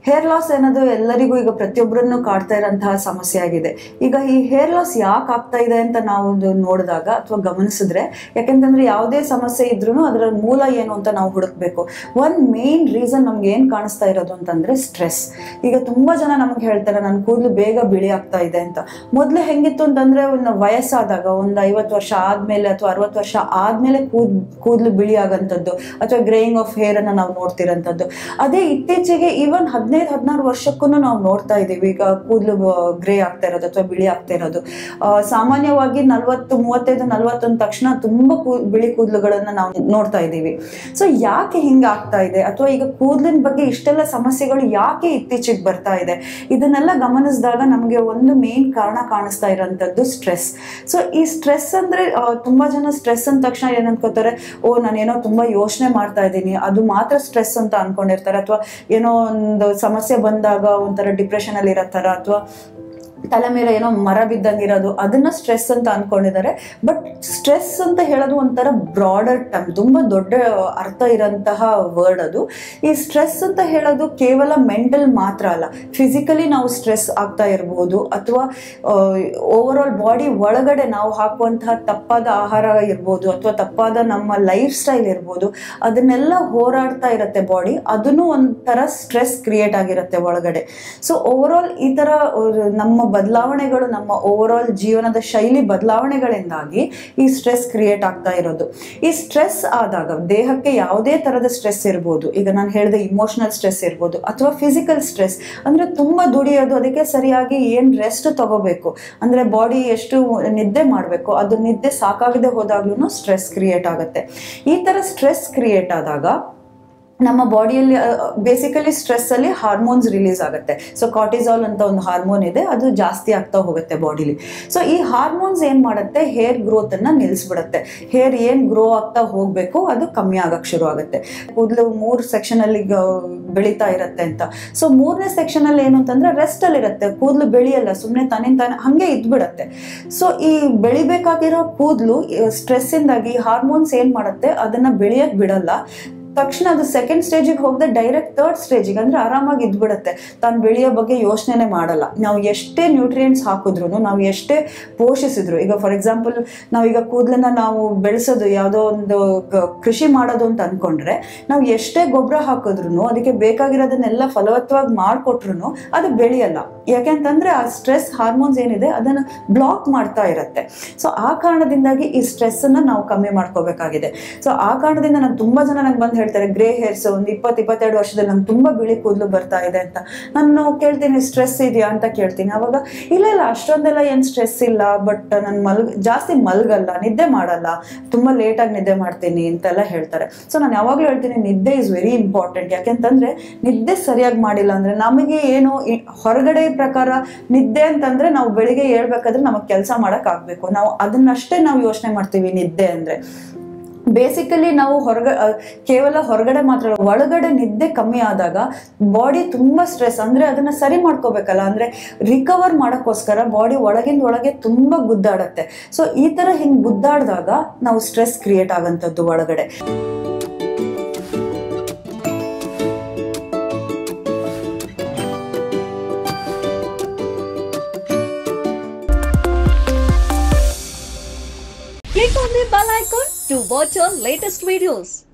Hair loss ಅನ್ನೋದು ಎಲ್ಲರಿಗೂ ಈಗ ಪ್ರತಿಯೊಬ್ಬರನ್ನು ಕಾಡ್ತಾ ಇರೋಂತಹ ಸಮಸ್ಯೆ ಆಗಿದೆ ಈಗ ಈ ಹೇರ್ ಲಾಸ್ ಯಾಕೆ ಆಗ್ತಾ ಇದೆ ಅಂತ ನಾವು ಒಂದು ನೋಡಿದಾಗ ಅಥವಾ ಗಮನಿಸಿದ್ರೆ ಯಾಕೆಂತಂದ್ರೆ ಯಾವುದೇ ಸಮಸ್ಯೆ ಇದ್ರೂ ಅದರ ಮೂಲ ಏನು ಅಂತ ನಾವು ಹುಡುಕ್ಬೇಕು ಒನ್ ಮೇನ್ ರೀಸನ್ ನಮ್ಗೆ ಏನ್ ಕಾಣಿಸ್ತಾ ಇರೋದು ಅಂತಂದ್ರೆ ಸ್ಟ್ರೆಸ್ ಈಗ ತುಂಬಾ ಜನ ನಮ್ಗೆ ಹೇಳ್ತಾರೆ ನನ್ನ ಕೂದಲು ಬೇಗ ಬಿಳಿ ಆಗ್ತಾ ಇದೆ ಅಂತ ಮೊದ್ಲು ಹೆಂಗಿತ್ತು ಅಂತಂದ್ರೆ ಒಂದು ವಯಸ್ಸಾದಾಗ ಒಂದು ಐವತ್ತು ವರ್ಷ ಆದ್ಮೇಲೆ ಅಥವಾ ಅರವತ್ತು ವರ್ಷ ಆದ್ಮೇಲೆ ಕೂದ್ ಕೂದಲು ಬಿಳಿ ಆಗಂತದ್ದು ಅಥವಾ ಗ್ರೇಯಿಂಗ್ ಆಫ್ ಹೇರ್ ಅನ್ನ ನಾವು ನೋಡ್ತಿರೋಂಥದ್ದು ಅದೇ ಇತ್ತೀಚೆಗೆ ಈವನ್ ಹದಿನೈದು ಹದಿನಾರು ವರ್ಷಕ್ಕೂ ನಾವು ನೋಡ್ತಾ ಇದೀವಿ ಈಗ ಕೂದಲು ಗ್ರೇ ಆಗ್ತಾ ಇರೋದು ಅಥವಾ ಬಿಳಿ ಆಗ್ತಾ ಇರೋದು ಆ, ಸಾಮಾನ್ಯವಾಗಿ ನಲ್ವತ್ತು ಮೂವತ್ತೈದು ನಲ್ವತ್ತೊಂದು ತಕ್ಷಣ ತುಂಬಾ ಕೂ ಬಿಳಿ ಕೂದಲುಗಳನ್ನ ನಾವು ನೋಡ್ತಾ ಇದ್ದೀವಿ ಸೊ ಯಾಕೆ ಹಿಂಗ ಆಗ್ತಾ ಇದೆ ಅಥವಾ ಈಗ ಕೂದಲಿನ ಬಗ್ಗೆ ಇಷ್ಟೆಲ್ಲ ಸಮಸ್ಯೆಗಳು ಯಾಕೆ ಇತ್ತೀಚೆಗೆ ಬರ್ತಾ ಇದೆ ಇದನ್ನೆಲ್ಲ ಗಮನಿಸಿದಾಗ ನಮಗೆ ಒಂದು ಮೇನ್ ಕಾರಣ ಕಾಣಿಸ್ತಾ ಇರೋಂಥದ್ದು ಸ್ಟ್ರೆಸ್ ಸೊ ಈ ಸ್ಟ್ರೆಸ್ ಅಂದ್ರೆ ಆ, ತುಂಬಾ ಜನ ಸ್ಟ್ರೆಸ್ ಅಂದ ತಕ್ಷಣ ಏನ್ ಅನ್ಕೋತಾರೆ ಓ ನಾನೇನೋ ತುಂಬಾ ಯೋಚನೆ ಮಾಡ್ತಾ ಇದ್ದೀನಿ ಅದು ಮಾತ್ರ ಸ್ಟ್ರೆಸ್ ಅಂತ ಅನ್ಕೊಂಡಿರ್ತಾರೆ ಅಥವಾ ಏನೋ ಒಂದು ಸಮಸ್ಯೆ ಬಂದಾಗ ಒಂಥರ ಡಿಪ್ರೆಷನ್ ಅಲ್ಲಿ ಇರೋ ಥರ ಅಥವಾ ತಲೆ ಮೇಲೆ ಏನೋ ಮರ ಬಿದ್ದಂಗಿರೋದು ಅದನ್ನ ಸ್ಟ್ರೆಸ್ ಅಂತ ಅನ್ಕೊಂಡಿದ್ದಾರೆ ಬಟ್ ಸ್ಟ್ರೆಸ್ ಅಂತ ಹೇಳೋದು ಒಂಥರ ಬ್ರಾಡರ್ ಟರ್ಮ್ ತುಂಬಾ ದೊಡ್ಡ ಅರ್ಥ ಇರೋಂತಹ ವರ್ಡ್ ಅದು ಈ ಸ್ಟ್ರೆಸ್ ಅಂತ ಹೇಳೋದು ಕೇವಲ ಮೆಂಟಲ್ ಮಾತ್ರ ಅಲ್ಲ ಫಿಸಿಕಲಿ ನಾವು ಸ್ಟ್ರೆಸ್ ಆಗ್ತಾ ಇರ್ಬೋದು ಅಥವಾ ಓವರ್ ಆಲ್ ಬಾಡಿ ಒಳಗಡೆ ನಾವು ಹಾಕುವಂತಹ ತಪ್ಪಾದ ಆಹಾರ ಇರ್ಬೋದು ಅಥವಾ ತಪ್ಪಾದ ನಮ್ಮ ಲೈಫ್ ಸ್ಟೈಲ್ ಇರ್ಬೋದು ಅದನ್ನೆಲ್ಲ ಹೋರಾಡ್ತಾ ಇರುತ್ತೆ ಬಾಡಿ ಅದನ್ನು ಒಂಥರ ಸ್ಟ್ರೆಸ್ ಕ್ರಿಯೇಟ್ ಆಗಿರುತ್ತೆ ಒಳಗಡೆ ಸೊ ಓವರ್ ಆಲ್ ಈ ತರ ಅವ್ರು ನಮ್ಮ ಬದಲಾವಣೆಗಳು ನಮ್ಮ ಓವರ್ ಆಲ್ ಜೀವನದ ಶೈಲಿ ಬದಲಾವಣೆಗಳಿಂದಾಗಿ ಈ ಸ್ಟ್ರೆಸ್ ಕ್ರಿಯೇಟ್ ಆಗ್ತಾ ಇರೋದು ಈ ಸ್ಟ್ರೆಸ್ ಆದಾಗ ದೇಹಕ್ಕೆ ಯಾವುದೇ ತರದ ಸ್ಟ್ರೆಸ್ ಇರ್ಬೋದು ಈಗ ನಾನು ಹೇಳಿದೆ ಇಮೋಷನಲ್ ಸ್ಟ್ರೆಸ್ ಇರ್ಬೋದು ಅಥವಾ ಫಿಸಿಕಲ್ ಸ್ಟ್ರೆಸ್ ಅಂದ್ರೆ ತುಂಬಾ ದುಡಿಯೋದು ಅದಕ್ಕೆ ಸರಿಯಾಗಿ ಏನ್ ರೆಸ್ಟ್ ತಗೋಬೇಕು ಅಂದ್ರೆ ಬಾಡಿ ಎಷ್ಟು ನಿದ್ದೆ ಮಾಡಬೇಕು ಅದು ನಿದ್ದೆ ಸಾಕಾಗದೆ ಹೋದಾಗ್ಲೂ ಸ್ಟ್ರೆಸ್ ಕ್ರಿಯೇಟ್ ಆಗುತ್ತೆ ಈ ತರ ಸ್ಟ್ರೆಸ್ ಕ್ರಿಯೇಟ್ ಆದಾಗ ನಮ್ಮ ಬಾಡಿಯಲ್ಲಿ ಬೇಸಿಕಲಿ ಸ್ಟ್ರೆಸ್ ಅಲ್ಲಿ ಹಾರ್ಮೋನ್ಸ್ ರಿಲೀಸ್ ಆಗುತ್ತೆ ಸೊ ಕಾರ್ಟಿಸಾಲ್ ಅಂತ ಒಂದು ಹಾರ್ಮೋನ್ ಇದೆ ಅದು ಜಾಸ್ತಿ ಆಗ್ತಾ ಹೋಗುತ್ತೆ ಬಾಡಿಲಿ ಸೊ ಈ ಹಾರ್ಮೋನ್ಸ್ ಏನ್ ಮಾಡುತ್ತೆ ಹೇರ್ ಗ್ರೋತ್ ಅನ್ನ ನಿಲ್ಲಿಸ್ಬಿಡುತ್ತೆ ಹೇರ್ ಏನ್ ಗ್ರೋ ಆಗ್ತಾ ಹೋಗ್ಬೇಕು ಅದು ಕಮ್ಮಿ ಆಗಕ್ ಶುರು ಆಗುತ್ತೆ ಕೂದಲು ಮೂರ್ ಸೆಕ್ಷನ್ ಅಲ್ಲಿ ಗ- ಬೆಳೀತಾ ಇರತ್ತೆ ಅಂತ ಸೊ ಮೂರನೇ ಸೆಕ್ಷನ್ ಅಲ್ಲಿ ಏನು ಅಂತಂದ್ರೆ ರೆಸ್ಟ್ ಅಲ್ಲಿ ಇರುತ್ತೆ ಕೂದಲು ಬೆಳೆಯಲ್ಲ ಸುಮ್ಮನೆ ತನ್ನಿಂದ ತಾನೇ ಹಂಗೆ ಇದ್ಬಿಡತ್ತೆ ಸೊ ಈ ಬೆಳಿಬೇಕಾಗಿರೋ ಕೂದಲು ಸ್ಟ್ರೆಸ್ ಇಂದಾಗಿ ಹಾರ್ಮೋನ್ಸ್ ಏನ್ ಮಾಡುತ್ತೆ ಅದನ್ನ ಬೆಳೆಯಕ್ ಬಿಡಲ್ಲ ತಕ್ಷಣ ಅದು ಸೆಕೆಂಡ್ ಸ್ಟೇಜಿಗೆ ಹೋಗದೆ ಡೈರೆಕ್ಟ್ ಥರ್ಡ್ ಸ್ಟೇಜಿಗೆ ಅಂದ್ರೆ ಆರಾಮಾಗಿ ಇದ್ಬಿಡುತ್ತೆ ತಾನು ಬೆಳೆಯೋ ಬಗ್ಗೆ ಯೋಚನೆ ಮಾಡಲ್ಲ ನಾವು ಎಷ್ಟೇ ನ್ಯೂಟ್ರಿಯೆಂಟ್ಸ್ ಹಾಕಿದ್ರು ನಾವು ಎಷ್ಟೇ ಪೋಷಿಸಿದ್ರು ಈಗ ಫಾರ್ ಎಕ್ಸಾಂಪಲ್ ನಾವೀಗ ಕೂದಲನ್ನ ನಾವು ಬೆಳೆಸೋದು ಯಾವುದೋ ಒಂದು ಕ- ಕೃಷಿ ಮಾಡೋದು ಅಂತ ಅನ್ಕೊಂಡ್ರೆ ನಾವು ಎಷ್ಟೇ ಗೊಬ್ಬರ ಹಾಕಿದ್ರು ಅದಕ್ಕೆ ಬೇಕಾಗಿರೋದನ್ನೆಲ್ಲ ಫಲವತ್ತವಾಗಿ ಮಾಡಿಕೊಟ್ರು ಅದು ಬೆಳೆಯಲ್ಲ ಯಾಕೆಂತಂದ್ರೆ ಆ ಸ್ಟ್ರೆಸ್ ಹಾರ್ಮೋನ್ಸ್ ಏನಿದೆ ಅದನ್ನು ಬ್ಲಾಕ್ ಮಾಡ್ತಾ ಇರತ್ತೆ ಸೊ ಆ ಕಾರಣದಿಂದಾಗಿ ಈ ಸ್ಟ್ರೆಸ್ ಅನ್ನ ನಾವು ಕಮ್ಮಿ ಮಾಡ್ಕೋಬೇಕಾಗಿದೆ ಸೊ ಆ ಕಾರಣದಿಂದ ನಾನು ತುಂಬಾ ಜನ ನಂಗೆ ಬಂದು ಹೇಳ್ತಾರೆ ಗ್ರೇ ಹೇರ್ಸ್ ಒಂದು ಇಪ್ಪತ್ತು ಇಪ್ಪತ್ತೆರಡು ವರ್ಷದಲ್ಲಿ ನಂಗೆ ತುಂಬಾ ಬಿಳಿ ಕೂದಲು ಬರ್ತಾ ಇದೆ ಅಂತ ನಾನು ಕೇಳ್ತೀನಿ ಸ್ಟ್ರೆಸ್ ಇದೆಯಾ ಅಂತ ಕೇಳ್ತೀನಿ ಅವಾಗ ಇಲ್ಲ ಇಲ್ಲ ಅಷ್ಟೊಂದೆಲ್ಲ ಏನು ಸ್ಟ್ರೆಸ್ ಇಲ್ಲ ಬಟ್ ನಾನು ಮಲ್ಗ ಜಾಸ್ತಿ ಮಲ್ಗಲ್ಲ ನಿದ್ದೆ ಮಾಡಲ್ಲ ತುಂಬಾ ಲೇಟಾಗಿ ನಿದ್ದೆ ಮಾಡ್ತೀನಿ ಅಂತೆಲ್ಲ ಹೇಳ್ತಾರೆ ಸೊ ನಾನು ಯಾವಾಗಲೂ ಹೇಳ್ತೀನಿ ನಿದ್ದೆ ಇಸ್ ವೆರಿ ಇಂಪಾರ್ಟೆಂಟ್ ಯಾಕೆಂತಂದ್ರೆ ನಿದ್ದೆ ಸರಿಯಾಗಿ ಮಾಡಿಲ್ಲ ಅಂದ್ರೆ ನಮಗೆ ಏನು ಈ ಹೊರಗಡೆ ಪ್ರಕಾರ ನಿದ್ದೆ ಅಂತಂದ್ರೆ ನಾವು ಬೆಳಿಗ್ಗೆ ಹೇಳ್ಬೇಕಾದ್ರೆ ನಮಗೆ ಕೆಲಸ ಮಾಡಕ್ ಆಗ್ಬೇಕು ನಾವು ಅದನ್ನಷ್ಟೇ ನಾವು ಯೋಚನೆ ಮಾಡ್ತೀವಿ ನಿದ್ದೆ ಅಂದ್ರೆ ಬೇಸಿಕಲಿ ನಾವು ಹೊರಗ ಅಹ್, ಕೇವಲ ಹೊರಗಡೆ ಮಾತ್ರ ಅಲ್ಲ, ಒಳಗಡೆ ನಿದ್ದೆ ಕಮ್ಮಿ ಆದಾಗ ಬಾಡಿ ತುಂಬಾ ಸ್ಟ್ರೆಸ್ ಅಂದ್ರೆ ಅದನ್ನ ಸರಿ ಮಾಡ್ಕೋಬೇಕಲ್ಲ ಅಂದ್ರೆ ರಿಕವರ್ ಮಾಡೋಕ್ಕೋಸ್ಕರ ಬಾಡಿ ಒಳಗಿಂದ ಒಳಗೆ ತುಂಬಾ ಗುದ್ದಾಡತ್ತೆ ಸೊ ಈ ತರ ಹಿಂಗ್ ಗುದ್ದಾಡಿದಾಗ ನಾವು ಸ್ಟ್ರೆಸ್ ಕ್ರಿಯೇಟ್ ಆಗಂತದ್ದು ಒಳಗಡೆ Click on the bell icon to watch our latest videos.